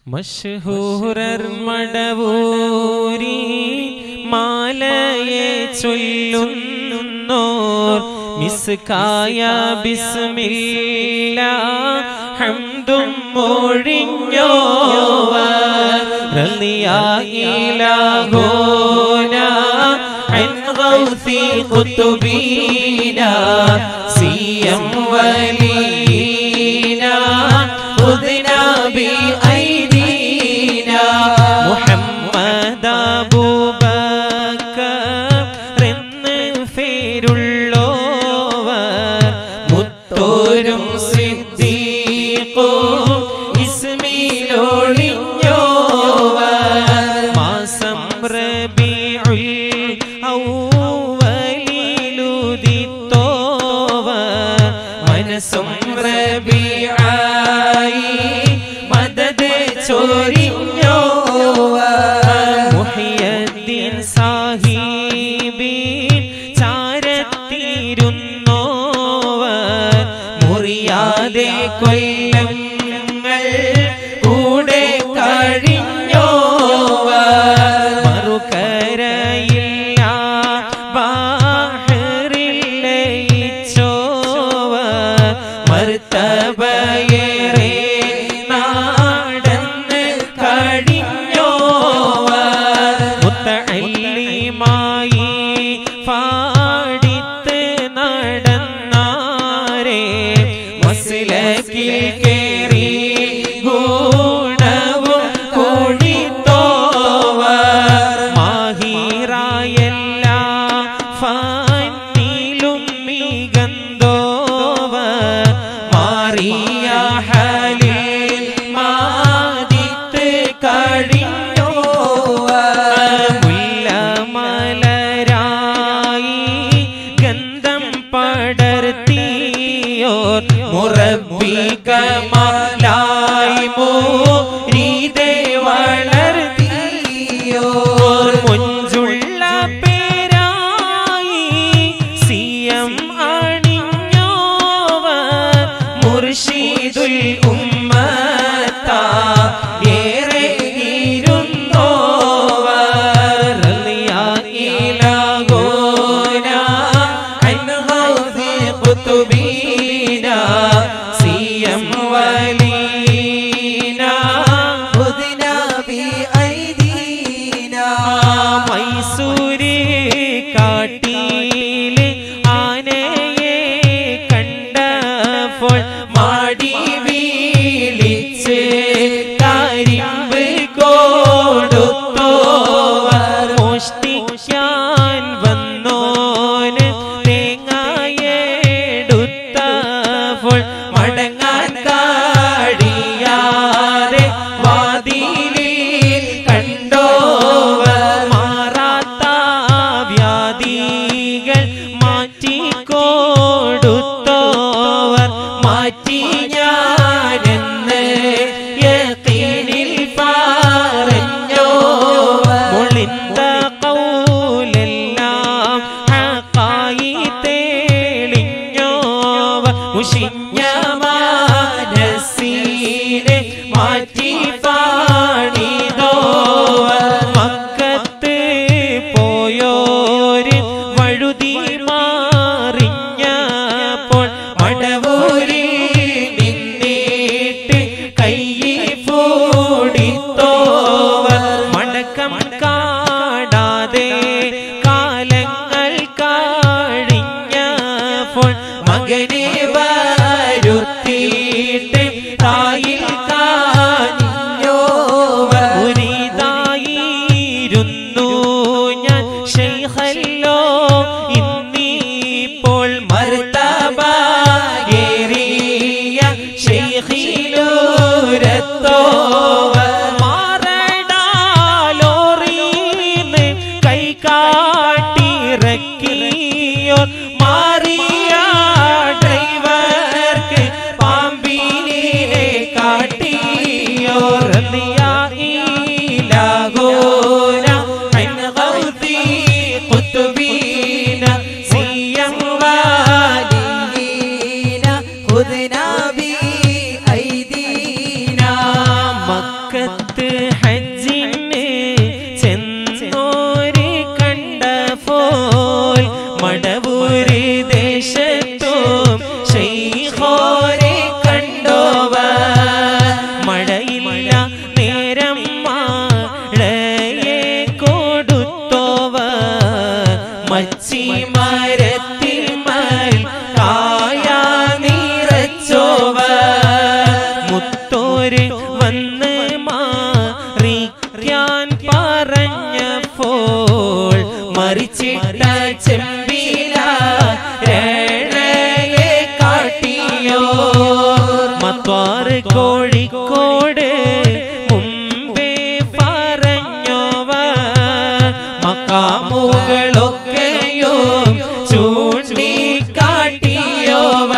മഷഹൂരർ മടവൂരി മാലയെ ചൊല്ലുന്നോർ മിസ്കായ ബിസ്മില്ല ഹംദും മൊഴിഞ്ഞോവർ റളിയ ഇലാഹോന عن غوث قطبينا سيم ولينا خذنا بأيدينا محمد أبو بكر എന്ന് പേരുള്ളോവർ മുത്തോരും സിദ്ദീഖും ഇസ്മിലൊളിഞ്ഞോവർ മാസം റബീഉൽ ഔവലിലുദിത്തോവർ മനസ്സും റബീആയി മദദ് ചോരിഞ്ഞോവർ മുഹിയദ്ദീൻ സാഹിബിൻ ചാരത്തിരുന്നോവർ മുറിയാതെ കൊല്ലങ്ങൾ കൂടെ കഴിഞ്ഞോവർ മറുകരയില്ല ബാഹറിൽ ലയിച്ചോവർ മർത്തബയേറെ നാടന്ന് കഴിഞ്ഞോവർ മുത്തല്ലിമായി പാടിത്ത് നടന്നാരേ മസിലക്കിൽ കേറി ഗുണവും കൂടിത്തോവർ മാഹിറായല്ല ഫന്നിലും മികന്തോവർ മാറിയ ഹലിൽ മാതിത്ത് കഴിഞ്ഞോവർ മുല്ലമലരായി ഗന്ധം പടർത്തിയോർ മുറബികമാലായി മൂരീതെ വളർത്തിയോർ മുഞ്ചുള്ള പേരായി സിയം അണിഞ്ഞോവർ മുർഷിദുൽ ഉമ്മത്ത ഏറെ ഇരുന്നോവർ റളിയ ഇലാഹോന അൻ ഗൗസി ഖുതുബീന സിയം വലീന خذنا بأيدينا മൈസൂര് കാട്ടിയില് ആനയെ കണ്ടപ്പോൾ മാടി വീളിച്ച് കരിമ്പ് കൊടുത്തോവർ മോഷ്ടിക്കാൻ വന്നോന് തേങ്ങയെടുത്തപ്പോൾ മടങ്ങാൻ കാടിയാതെ വാതിലിൽ കണ്ടോവർ മാറാത്ത വ്യാധികൾ മാറ്റിക്കൊടുത്തോവർ മാറ്റി ഞാനെന്ന് യഖീനിൽ പറഞ്ഞോവർ മുളിന്ത കൗലെല്ലാം ഹഖായി തേളിഞ്ഞോവർ മുഷിഞ്ഞ മനസ്സിനെ മാറ്റി പാടിതോവർ മക്കത്ത് പോയോര് വഴുതി മാറിഞ്ഞപ്പോൾ മടവൂരിൽ നിന്നിട്ട് കയ്യിൽ പൂടിത്തോവർ മടക്കം കാടാതെ കാലങ്ങൾ കഴിഞ്ഞപ്പോൾ മകനെ വരുത്തിയിട്ട് തായിൽ കാഞ്ഞോവർ മുരിതായിരുന്നു ഞാൻ ശൈഖല്ലോ ഇന്നിപ്പോൾ മർത്തബയേറിയ ശൈഖിലൂരത്തോവർ മാറടാലോറീന്ന് കൈ കാട്ടിറക്കിയോർ മാറിയ ഡ്രൈവർക്ക് പാമ്പിനെ കാട്ടിയോർ ലാഗോന عن غوثي قطبينا سيا والينا خذنا بأيدينا مكة മക്കാത്ത് ഹജ്ജിന് ചെന്നോര് കണ്ടപ്പോൾ മടവൂര് ദേശത്തും ശൈഖോരെ കണ്ടോവർ മഴയില്ല നേരം മാളയെ കൊടുത്തോവ മച്ചി മരത്തിൽ മൽ കായ നിറച്ചോവ മുത്തോര് വന്ന് മാറിക്കാൻ പറഞ്ഞപ്പോൾ മറിച്ചിട്ട ചെമ്പില രേണയെ കാട്ടിയോ മത്വാറ് കോഴിക്കോട് മുമ്പേ പറഞ്ഞോവ മക്കാമുകളൊക്കെയും ചൂണ്ടിക്കാട്ടിയോവ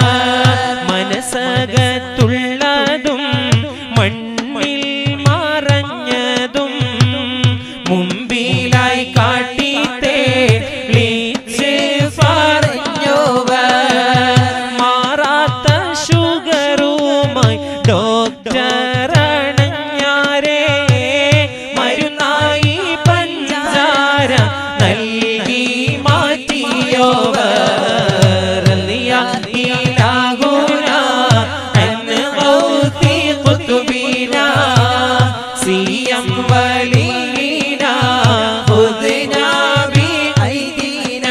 മനസ്സകത്തുള്ളതും മണ്ണിൽ മറഞ്ഞതും മുമ്പിലായി കാട്ടി തെളിച്ച് പറഞ്ഞോവ മാറാത്ത ഷുഗറുമായി ഡോക്ടർ അണഞ്ഞാരേ മരുന്നായി പഞ്ചാര നൽകി മാറ്റിയോവർ ഇലാഹുന എന്ന് ഔത്തി ഖുതുബിന സിയം വലിന ഖുദ്ന ബി ഐദീന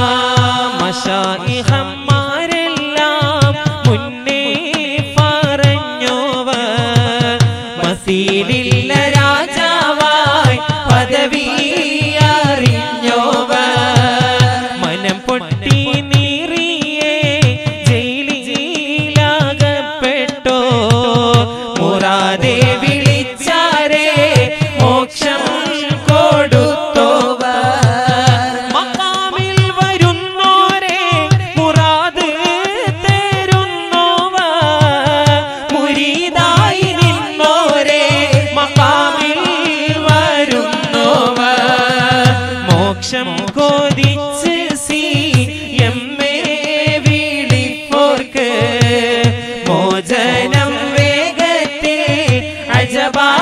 മശായിഹന്മാരെല്ലാം മുന്നേ പറഞ്ഞോവർ മസീലില്ല രാജാവായി പദവി അറിഞ്ഞോവർ മനം പൊട്ടി നീറിയേ ജയിലിലാകപ്പെട്ടോ മുറാതെ വിളിച്ചാരേ മോക്ഷം കൊടുത്തോവർ മക്കാമിൽ വരുന്നോരെ മുറാദ് തരുന്നോവർ മുരീദായി നിന്നോരെ മക്കാമിൽ വരുന്നോവർ മോക്ഷം കൊതിച്ച് സി എമ്മേ വിളിപ്പോർക്ക് മോചനം വേഗത്തിൽ അജബാ